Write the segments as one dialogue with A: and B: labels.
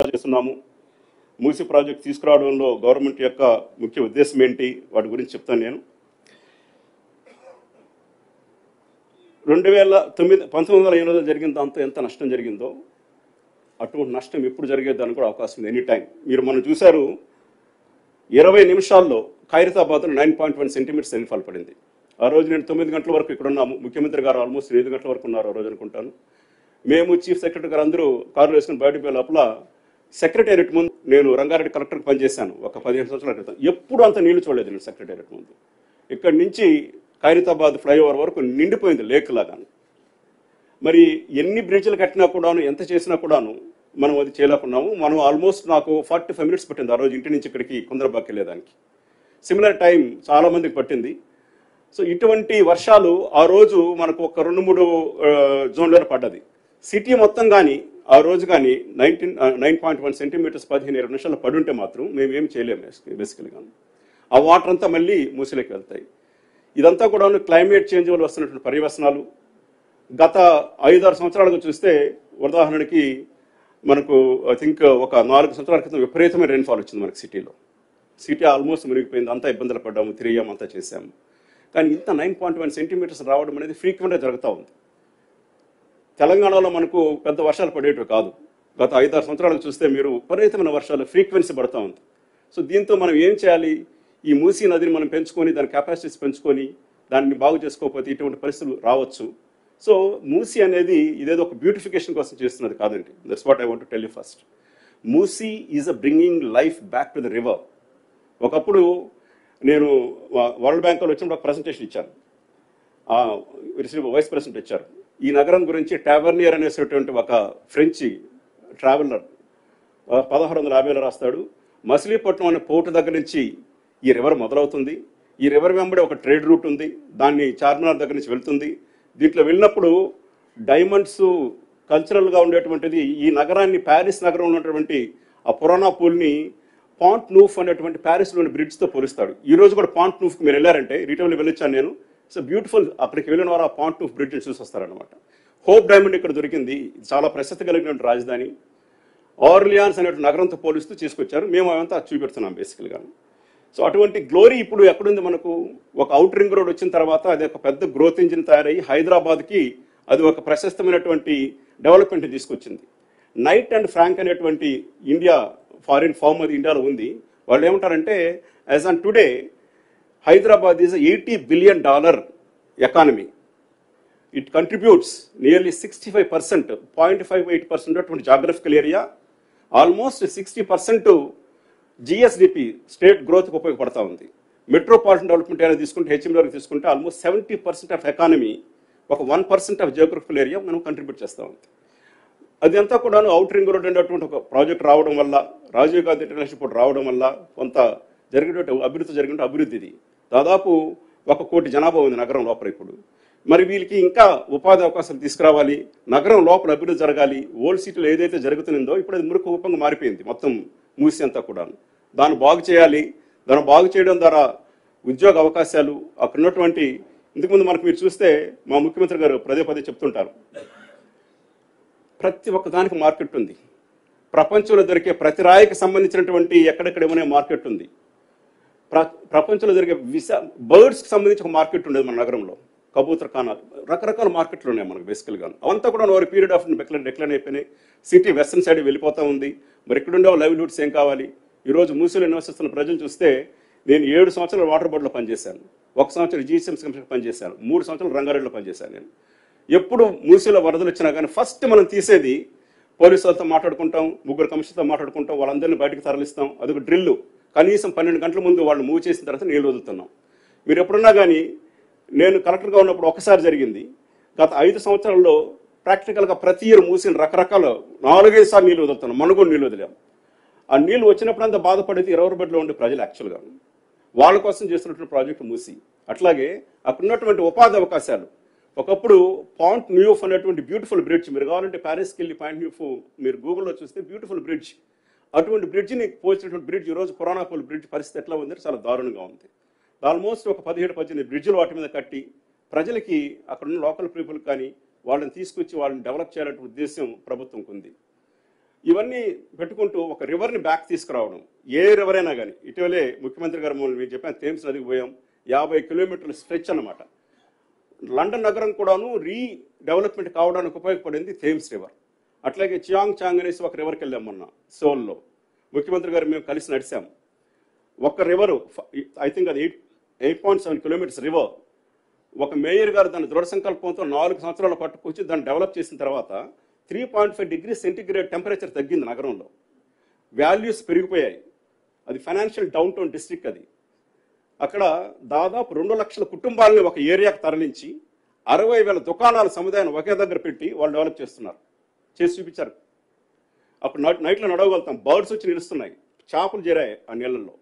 A: చేస్తున్నాము మూసి ప్రాజెక్ట్ తీసుకురావడంలో గవర్నమెంట్ యొక్క ముఖ్య ఉద్దేశం ఏంటి వాటి గురించి చెప్తాను నేను రెండు వేల తొమ్మిది పంతొమ్మిది వందల ఎనిమిదిలో జరిగిన దాంతో ఎంత నష్టం జరిగిందో అటువంటి నష్టం ఎప్పుడు జరిగేదానికి కూడా అవకాశం ఉంది ఎనీ టైం మీరు మనం చూశారు ఇరవై నిమిషాల్లో ఖైరతాబాద్లో nine point one centimetres rainfall పడింది ఆ రోజు నేను తొమ్మిది గంటల వరకు ఇక్కడ ఉన్నాము ముఖ్యమంత్రి గారు ఆల్మోస్ట్ ఎనిమిది గంటల వరకు ఉన్నారు ఆ రోజు అనుకుంటాను మేము చీఫ్ సెక్రటరీ గారు అందరూ కారులో వేసుకుని బయటకు పోయే లోపల సెక్రటేరియట్ ముందు నేను రంగారెడ్డి కలెక్టర్కి పనిచేశాను ఒక పదిహేను సంవత్సరాల క్రితం ఎప్పుడు అంత నీళ్లు చూడలేదు నేను సెక్రటేరియట్ ముందు ఇక్కడి నుంచి ఖైరతాబాద్ ఫ్లైఓవర్ వరకు నిండిపోయింది లేక్ లాగా మరి ఎన్ని బ్రిడ్జ్లు కట్టినా కూడాను ఎంత చేసినా కూడాను మనం అది చేయలేకున్నాము మనం ఆల్మోస్ట్ నాకు ఫార్టీ ఫైవ్ మినిట్స్ పట్టింది ఆ రోజు ఇంటి నుంచి ఇక్కడికి కుందరబాకి వెళ్ళేదానికి సిమిలర్ టైం చాలా మందికి పట్టింది సో ఇటువంటి వర్షాలు ఆ రోజు మనకు ఒక రెండు మూడు జోన్లలో పడ్డది సిటీ మొత్తం కానీ ఆ రోజు కానీ nineteen nine point one centimetres పదిహేను ఇరవై నిమిషాలు పడుంటే మాత్రం మేము ఏం చేయలేము బేసికల్గా ఆ వాటర్ అంతా మళ్ళీ మూసిలోకి వెళ్తాయి ఇదంతా కూడా క్లైమేట్ చేంజ్ వల్ల వస్తున్నటువంటి పర్యవసనాలు గత ఐదారు సంవత్సరాలుగా చూస్తే ఉదాహరణకి మనకు ఐ థింక్ ఒక నాలుగు సంవత్సరాల క్రితం విపరీతమైన రెయిన్ఫాల్ వచ్చింది మనకి సిటీలో సిటీ ఆల్మోస్ట్ మునిగిపోయింది అంతా ఇబ్బందులు పడ్డాము తిరిగాము అంతా చేసాము కానీ ఇంత నైన్ పాయింట్ వన్ సెంటీమీటర్స్ రావడం అనేది ఫ్రీక్వెంట్గా జరుగుతూ ఉంది తెలంగాణలో మనకు పెద్ద వర్షాలు పడేటివి కాదు గత ఐదారు సంవత్సరాలకు చూస్తే మీరు విపరీతమైన వర్షాలు ఫ్రీక్వెన్సీ పడుతూ ఉంది సో దీంతో మనం ఏం చేయాలి ఈ మూసీ నదిని మనం పెంచుకొని దాని కెపాసిటీస్ పెంచుకొని దాన్ని బాగు చేసుకోకపోతే ఇటువంటి పరిస్థితులు రావచ్చు సో మూసీ అనేది ఇదేదో ఒక బ్యూటిఫికేషన్ కోసం చేస్తున్నది కాదండి that's what I want tell you first Musi is a bringing life back to the river ఒకప్పుడు నేను వరల్డ్ బ్యాంక్లో వచ్చినప్పుడు ఒక ప్రజెంటేషన్ ఇచ్చాను ఆ, రిసీవ్ వైస్ ప్రెసిడెంట్ ఇచ్చారు ఈ నగరం గురించి టావర్నియర్ అనేటువంటి ఒక ఫ్రెంచి ట్రావెలర్ పదహారు వందల యాభైలో రాస్తాడు మచిలీపట్నం అనే పోర్టు దగ్గర నుంచి ఈ రివర్ మొదలవుతుంది ఈ రివర్ వెంబడి ఒక ట్రేడ్ రూట్ ఉంది దాన్ని చార్మినార్ దగ్గర నుంచి వెళ్తుంది దీంట్లో వెళ్ళినప్పుడు డైమండ్స్ కల్చరల్గా ఉండేటువంటిది ఈ నగరాన్ని ప్యారిస్ నగరంలో ఉన్నటువంటి ఆ పురాణా పూల్ని పాంట్ నూఫ్ అనేటువంటి ప్యారిస్లోని బ్రిడ్జ్తో పోలుస్తాడు ఈ రోజు కూడా పాంట్ నూఫ్కి మీరు వెళ్ళారంటే రిటర్న్లో వెళ్ళొచ్చాను నేను సో బ్యూటిఫుల్ అక్కడికి వెళ్ళిన వారు ఆ పాంట్ నూఫ్ బ్రిడ్జ్ చూసి వస్తారనమాట హోప్ డైమండ్ ఇక్కడ దొరికింది ఇది చాలా ప్రసిద్ధి కలిగినటువంటి రాజధాని ఆర్లియాన్స్ అనే నగరంతో పోలిస్తూ తీసుకొచ్చారు మేము అవంతా చూపెడుతున్నాం బేసికల్గా సో అటువంటి గ్లోరీ ఇప్పుడు ఎక్కడుంది మనకు ఒక అవుట్ రింగ్ రోడ్ వచ్చిన తర్వాత అది ఒక పెద్ద గ్రోత్ ఇంజిన్ తయారయ్యి హైదరాబాద్కి అది ఒక ప్రశస్తమైనటువంటి డెవలప్మెంట్ తీసుకొచ్చింది నైట్ అండ్ ఫ్రాంక్ అనేటువంటి ఇండియా ఫారిన్ ఫార్మ్ అది ఇండియాలో ఉంది వాళ్ళు ఏమంటారంటే as on today Hyderabad is eighty billion dollar economy it contributes nearly sixty five percent point five eight percent అటువంటి geographical area almost sixty percent GSDP state గ్రోత్కి ఉపయోగపడతా ఉంది మెట్రోపాలిటన్ డెవలప్మెంట్ ఏరియా తీసుకుంటే హెచ్ఎం వరకు తీసుకుంటే almost seventy percent of economy ఒక one percent of geographical area మనం contribute చేస్తూ ఉంది అదంతా కూడా అవుట్ రింగ్ రోడ్ అనేటువంటి ఒక ప్రాజెక్ట్ రావడం వల్ల రాజీవ్ గాంధీ ఇంటర్నేషనల్ పోర్ట్ రావడం వల్ల కొంత జరిగినటువంటి అభివృద్ధి జరిగిన అభివృద్ధి ఇది దాదాపు ఒక కోటి జనాభా ఉంది నగరం లోపల ఇప్పుడు మరి వీళ్ళకి ఇంకా ఉపాధి అవకాశాలు తీసుకురావాలి నగరం లోపల అభివృద్ధి జరగాలి ఓల్డ్ సిటీలో ఏదైతే జరుగుతుందో ఇప్పుడు అది మురుకు రూపంగా మారిపోయింది మొత్తం మూసి అంతా కూడా దాన్ని బాగు చేయాలి దాన్ని బాగు చేయడం ద్వారా ఉద్యోగ అవకాశాలు అక్కడ ఉన్నటువంటి ఇంతకుముందు మనకు మీరు చూస్తే మా ముఖ్యమంత్రి గారు పదే పదే చెప్తుంటారు ప్రతి ఒక్క దానికి మార్కెట్ ఉంది ప్రపంచంలో దొరికే ప్రతి రాయికి సంబంధించినటువంటి ఎక్కడెక్కడ ఏమైనా మార్కెట్ ఉంది ప్ర ప్రపంచంలో జరిగే విస బర్డ్స్కి సంబంధించి ఒక మార్కెట్ ఉండేది మన నగరంలో కబూతర్ ఖానా రకరకాల మార్కెట్లు ఉన్నాయి మనకు బేసికల్గా అవంతా కూడా over period of decline decline అయిపోయినాయి సిటీ వెస్టర్న్ సైడ్ వెళ్ళిపోతా ఉంది మరి ఇక్కడ ఉండే లైవ్లీహుడ్స్ ఏం కావాలి ఈరోజు మూసీలో నివసిస్తున్న ప్రజలు చూస్తే నేను ఏడు సంవత్సరాలు వాటర్ బోర్డులో పనిచేశాను ఒక సంవత్సరం జీసీఎంసీ కమిషన్ పనిచేశాను మూడు సంవత్సరాలు రంగారెడ్డిలో పనిచేశాను నేను ఎప్పుడు మూసీలో వరదలు వచ్చినా కానీ ఫస్ట్ మనం తీసేది పోలీసు వాళ్ళతో మాట్లాడుకుంటాం ముగ్గురు కమిషన్తో మాట్లాడుకుంటాం వాళ్ళందరినీ బయటకు తరలిస్తాం అదొక డ్రిల్ కనీసం పన్నెండు గంటల ముందు వాళ్ళు మూవ్ చేసిన తర్వాత నీళ్ళు వదులుతున్నాం మీరు ఎప్పుడున్నా కానీ నేను కలెక్టర్గా ఉన్నప్పుడు ఒకసారి జరిగింది గత ఐదు సంవత్సరాల్లో ప్రాక్టికల్గా ప్రతి ఇయర్ మూసిన రకరకాల నాలుగైదు సార్లు నీళ్ళు వదులుతున్నాం మనం కూడా నీళ్ళు వదిలాం ఆ నీళ్ళు వచ్చినప్పుడు అంతా బాధపడేది ఇరవై బెడ్లో ఉండే ప్రజలు యాక్చువల్గా వాళ్ళ కోసం చేస్తున్నటువంటి ప్రాజెక్టు మూసి అట్లాగే అక్కడ ఉన్నటువంటి ఉపాధి అవకాశాలు ఒకప్పుడు పాయింట్ న్యూఫ్ అనేటువంటి బ్యూటిఫుల్ బ్రిడ్జ్ మీరు కావాలంటే ప్యారిస్కి వెళ్ళి పాయింట్ న్యూఫ్ మీరు గూగుల్లో చూస్తే బ్యూటిఫుల్ బ్రిడ్జ్ అటువంటి బ్రిడ్జిని పోల్చినటువంటి బ్రిడ్జ్ ఈరోజు పురాణాపూల్ బ్రిడ్జ్ పరిస్థితి ఎట్లా ఉందంటే చాలా దారుణంగా ఉంది ఆల్మోస్ట్ ఒక పదిహేడు పద్దెనిమిది బ్రిడ్జ్లు వాటి మీద కట్టి ప్రజలకి అక్కడ ఉన్న లోకల్ పీపుల్ కానీ వాళ్ళని తీసుకొచ్చి వాళ్ళని డెవలప్ చేయాలనే ఉద్దేశం ప్రభుత్వంకు ఉంది ఇవన్నీ పెట్టుకుంటూ ఒక రివర్ని బ్యాక్ తీసుకురావడం ఏ రివర్ అయినా కానీ ఇటీవలే ముఖ్యమంత్రి గారు మమ్మల్ని మీరు చెప్పాను థేమ్స్ నదికి పోయాం యాభై కిలోమీటర్ల స్ట్రెచ్ అన్నమాట లండన్ నగరం కూడాను రీ డెవలప్మెంట్ కావడానికి ఉపయోగపడింది థేమ్స్ రివర్ అట్లాగే చియాంగ్ చాంగ్ అనేసి ఒక రివర్కి వెళ్ళాం మొన్న సోల్లో ముఖ్యమంత్రి గారు మేము కలిసి నడిచాం ఒక రివర్ ఐ థింక్ అది eight eight point seven kilometres river ఒక మేయర్ గారు దాని దృఢ సంకల్పంతో నాలుగు సంవత్సరాలు పట్టుకొచ్చి దాన్ని డెవలప్ చేసిన తర్వాత three point five degree centigrade temperature తగ్గింది నగరంలో వాల్యూస్ పెరిగిపోయాయి అది ఫైనాన్షియల్ డౌన్ టౌన్ డిస్ట్రిక్ట్ అది అక్కడ దాదాపు రెండు లక్షల కుటుంబాలని ఒక ఏరియాకు తరలించి అరవై వేల దుకాణాల సముదాయాన్ని ఒకే దగ్గర పెట్టి వాళ్ళు డెవలప్ చేస్తున్నారు చేసి చూపించారు అప్పుడు నైట్ నైట్లో నడవగలుగుతాం బర్డ్స్ వచ్చి నిలుస్తున్నాయి చేపలు చేరాయి ఆ నీళ్ళల్లో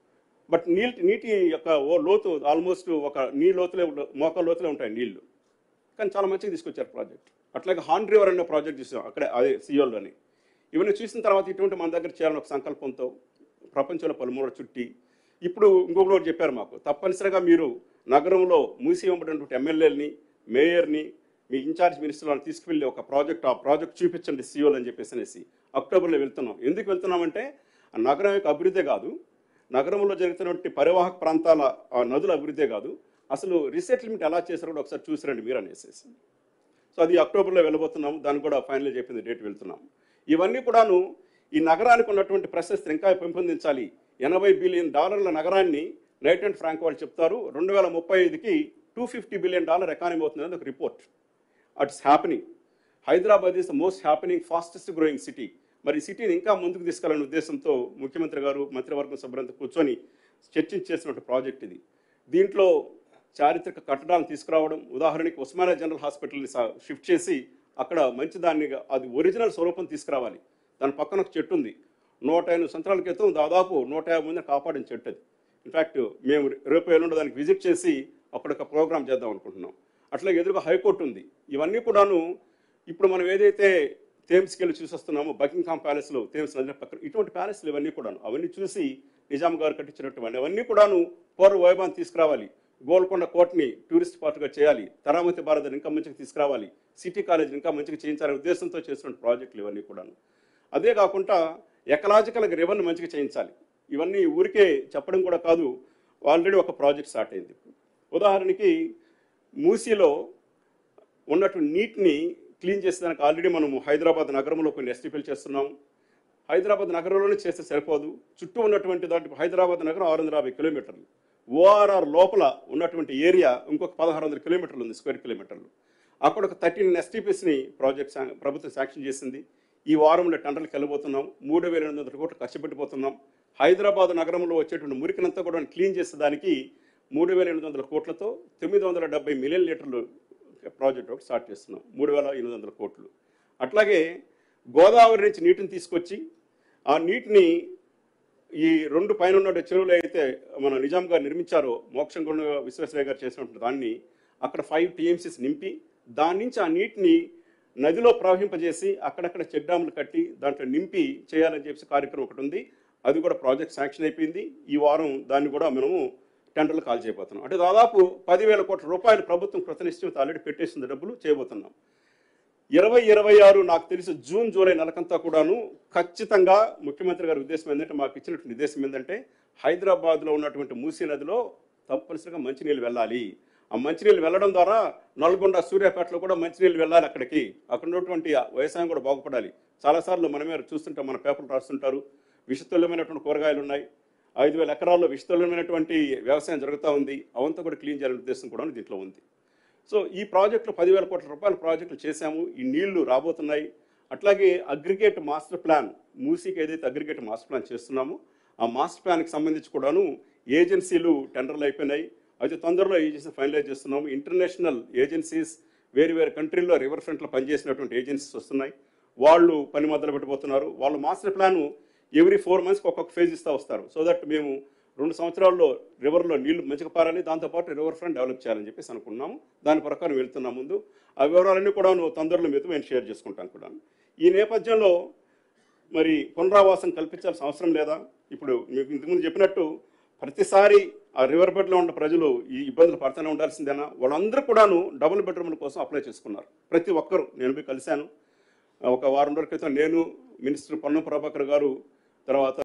A: బట్ నీటి నీటి యొక్క ఓ లోతు ఆల్మోస్ట్ ఒక నీ లోతులే ఉండ- మోకాల లోతులే ఉంటాయి నీళ్లు కానీ చాలా మంచిగా తీసుకొచ్చారు ప్రాజెక్ట్ అట్లాగే హాన్ రివర్ అనే ప్రాజెక్ట్ చూసాం అక్కడే అదే సియోల్లోని ఇవన్నీ చూసిన తర్వాత ఇటువంటి మన దగ్గర చేయాలని ఒక సంకల్పంతో ప్రపంచంలో పలుమూల చుట్టి ఇప్పుడు ఇంకొకటి ఒకటి చెప్పారు మాకు తప్పనిసరిగా మీరు నగరంలో మూసి ఇవ్వబడినటువంటి ఎమ్మెల్యేలని మేయర్ని మీ ఇన్ఛార్జ్ మినిస్టర్లను తీసుకువెళ్ళి ఒక ప్రాజెక్ట్ ఆ ప్రాజెక్ట్ చూపించండి సీఓలు అని చెప్పేసి అనేసి అక్టోబర్లో వెళ్తున్నాం ఎందుకు వెళ్తున్నామంటే ఆ నగరం యొక్క అభివృద్ధి కాదు నగరంలో జరుగుతున్నటువంటి పరివాహక ప్రాంతాల ఆ నదుల అభివృద్ధే కాదు అసలు రీసెటిల్మెంట్ ఎలా చేశారో కూడా ఒకసారి చూసిరండి మీరు అనేసి సో అది అక్టోబర్లో వెళ్ళబోతున్నాము దాన్ని కూడా ఫైనల్ చెప్పింది డేట్ వెళ్తున్నాం ఇవన్నీ కూడాను ఈ నగరానికి ఉన్నటువంటి ప్రశస్తిని ఇంకా పెంపొందించాలి ఎనభై బిలియన్ డాలర్ల నగరాన్ని నైట్ అండ్ ఫ్రాంక్ వాళ్ళు చెప్తారు రెండు వేల ముప్పై ఐదుకి two fifty billion dollar economy అవుతుంది ఒక report it's happening Hyderabad is the most happening fastest growing city మరి ఈ సిటీని ఇంకా ముందుకు తీసుకెళ్లాలనే ఉద్దేశంతో ముఖ్యమంత్రి గారు మంత్రివర్గం సభ్యులంతా కూర్చొని చర్చించేసినటువంటి ప్రాజెక్ట్ ఇది దీంట్లో చారిత్రక కట్టడాలను తీసుకురావడం ఉదాహరణకి ఉస్మానియా జనరల్ హాస్పిటల్ని సా- షిఫ్ట్ చేసి అక్కడ మంచి దాన్ని అది ఒరిజినల్ స్వరూపం తీసుకురావాలి దాని పక్కన ఒక చెట్టు ఉంది నూట ఎనిమిది సంవత్సరాల క్రితం దాదాపు నూట యాభై మందిని కాపాడిన చెట్టు అది ఇన్ఫ్యాక్ట్ మేము రేపు ఎల్లుండి దానికి విజిట్ చేసి అక్కడ ఒక ప్రోగ్రామ్ చేద్దాం అనుకుంటున్నాం అట్లాగే ఎదురుగా హైకోర్టు ఉంది ఇవన్నీ కూడాను ఇప్పుడు మనం ఏదైతే థేమ్స్కి వెళ్ళి చూసి వస్తున్నామో బకింగ్హామ్ ప్యాలెస్లో థేమ్స్ నది పక్కన ఇటువంటి ప్యాలెస్లు ఇవన్నీ కూడాను అవన్నీ చూసి నిజాం గారు కట్టించినటువంటి అవన్నీ కూడాను పూర్వ వైభవాన్ని తీసుకురావాలి గోల్కొండ కోటని టూరిస్ట్ స్పాట్గా చేయాలి తరామతి భారత్ ఇంకా మంచిగా తీసుకురావాలి సిటీ కాలేజీని ఇంకా మంచిగా చేయించాలనే ఉద్దేశంతో చేస్తున్న ప్రాజెక్టులు ఇవన్నీ కూడాను అదే కాకుండా ఎకలాజికల్ రివర్ని మంచిగా చేయించాలి ఇవన్నీ ఊరికే చెప్పడం కూడా కాదు ఆల్రెడీ ఒక ప్రాజెక్ట్ స్టార్ట్ అయింది ఉదాహరణకి మూసీలో ఉన్నటువంటి నీటిని క్లీన్ చేసేదానికి ఆల్రెడీ మనము హైదరాబాద్ నగరంలో కొన్ని ఎస్టిఫిల్ చేస్తున్నాం హైదరాబాద్ నగరంలోనే చేస్తే సరిపోదు చుట్టూ ఉన్నటువంటి దాంట్లో హైదరాబాద్ నగరం ఆరు వందల యాభై కిలోమీటర్లు ఓఆర్ఆర్ లోపల ఉన్నటువంటి ఏరియా ఇంకొక పదహారు వందల కిలోమీటర్లు ఉంది స్క్వేర్ కిలోమీటర్లు అక్కడ ఒక థర్టీన్ ఎస్టీపీస్ని ప్రాజెక్ట్ శా- ప్రభుత్వం శాంక్షన్ చేసింది ఈ వారంలో టెండర్లకు వెళ్ళబోతున్నాం మూడు వేల ఎనిమిది వందల కోట్లు ఖర్చు పెట్టిపోతున్నాం హైదరాబాద్ నగరంలో వచ్చేటువంటి మురికినంతా కూడా క్లీన్ చేసేదానికి మూడు వేల ఎనిమిది వందల కోట్లతో తొమ్మిది వందల డెబ్బై మిలియన్ లీటర్లు ప్రాజెక్ట్ ఒకటి స్టార్ట్ చేస్తున్నాం మూడు వేల ఎనిమిది వందల కోట్లు అట్లాగే గోదావరి నుంచి నీటిని తీసుకొచ్చి ఆ నీటిని ఈ రెండు పైన ఉన్న చెరువులు అయితే మన నిజాం గారు నిర్మించారో మోక్షం గుండ విశ్వేశ్వరయ్య గారు చేసినటువంటి దాన్ని అక్కడ ఫైవ్ టీఎంసీస్ నింపి దాని నుంచి ఆ నీటిని నదిలో ప్రవహింపజేసి అక్కడక్కడ చెక్ డ్యాములు కట్టి దాంట్లో నింపి చేయాలని చెప్పి కార్యక్రమం ఒకటి ఉంది అది కూడా ప్రాజెక్ట్ శాంక్షన్ అయిపోయింది ఈ వారం దాన్ని కూడా మనము టెండర్లు కాల్ చేయబోతున్నాం అంటే దాదాపు పదివేల కోట్ల రూపాయలు ప్రభుత్వం కృతనిశ్చయం ఆల్రెడీ పెట్టేసిన డబ్బులు చేయబోతున్నాం ఇరవై ఇరవై ఆరు నాకు తెలిసి జూన్ జూలై నెలకంతా కూడాను ఖచ్చితంగా ముఖ్యమంత్రి గారి ఉద్దేశం ఏంటంటే మాకు ఇచ్చినటువంటి ఉద్దేశం ఏంటంటే హైదరాబాద్లో ఉన్నటువంటి మూసీ నదిలో తప్పనిసరిగా మంచినీళ్ళు వెళ్ళాలి ఆ మంచినీళ్ళు వెళ్ళడం ద్వారా నల్గొండ సూర్యాపేటలో కూడా మంచినీళ్ళు వెళ్ళాలి అక్కడికి అక్కడ ఉన్నటువంటి ఆ వ్యవసాయం కూడా బాగుపడాలి చాలాసార్లు మనమే చూస్తుంటాం మన పేపర్లు రాస్తుంటారు విషతుల్యమైనటువంటి కూరగాయలు ఉన్నాయి ఐదు వేల ఎకరాల్లో విషతుల్యమైనటువంటి వ్యవసాయం జరుగుతూ ఉంది అవంతా కూడా క్లీన్ చేయాలనే ఉద్దేశం కూడా దీంట్లో ఉంది సో ఈ ప్రాజెక్టులు పదివేల కోట్ల రూపాయల ప్రాజెక్టులు చేశాము ఈ నీళ్లు రాబోతున్నాయి అట్లాగే అగ్రిగేట్ మాస్టర్ ప్లాన్ మూసీకి ఏదైతే అగ్రిగేట్ మాస్టర్ ప్లాన్ చేస్తున్నామో ఆ మాస్టర్ ప్లాన్కి సంబంధించి కూడాను ఏజెన్సీలు టెండర్లు అయిపోయినాయి అయితే తొందరలో ఏజెన్సీ ఫైనలైజ్ చేస్తున్నాము ఇంటర్నేషనల్ ఏజెన్సీస్ వేరు వేరు కంట్రీల్లో రివర్ ఫ్రంట్లో పనిచేసినటువంటి ఏజెన్సీస్ వస్తున్నాయి వాళ్ళు పని మొదలు పెట్టబోతున్నారు వాళ్ళు మాస్టర్ ప్లాన్ ఎవ్రీ ఫోర్ మంత్స్కి ఒక్కొక్క ఫేజ్ ఇస్తూ వస్తారు సో దట్ మేము రెండు సంవత్సరాల్లో రివర్లో నీళ్లు మంచిగా పారాలి దాంతోపాటు రివర్ ఫ్రంట్ డెవలప్ చేయాలని చెప్పేసి అనుకున్నాము దాని ప్రకారం వెళ్తున్నాం ముందు ఆ వివరాలన్నీ కూడా తొందరలో మీతో మేము షేర్ చేసుకుంటాం కూడా ఈ నేపథ్యంలో మరి పునరావాసం కల్పించాల్సిన అవసరం లేదా ఇప్పుడు మీకు ఇంతకుముందు చెప్పినట్టు ప్రతిసారి ఆ రివర్ బెడ్లో ఉన్న ప్రజలు ఈ ఇబ్బందులు పడుతూనే ఉండాల్సిందేనా వాళ్ళందరూ కూడాను డబుల్ బెడ్రూమ్ల కోసం అప్లై చేసుకున్నారు ప్రతి ఒక్కరు నేను పోయి కలిశాను ఒక వారం రోజుల క్రితం నేను మినిస్టర్ పన్ను ప్రభాకర్ గారు తర్వాత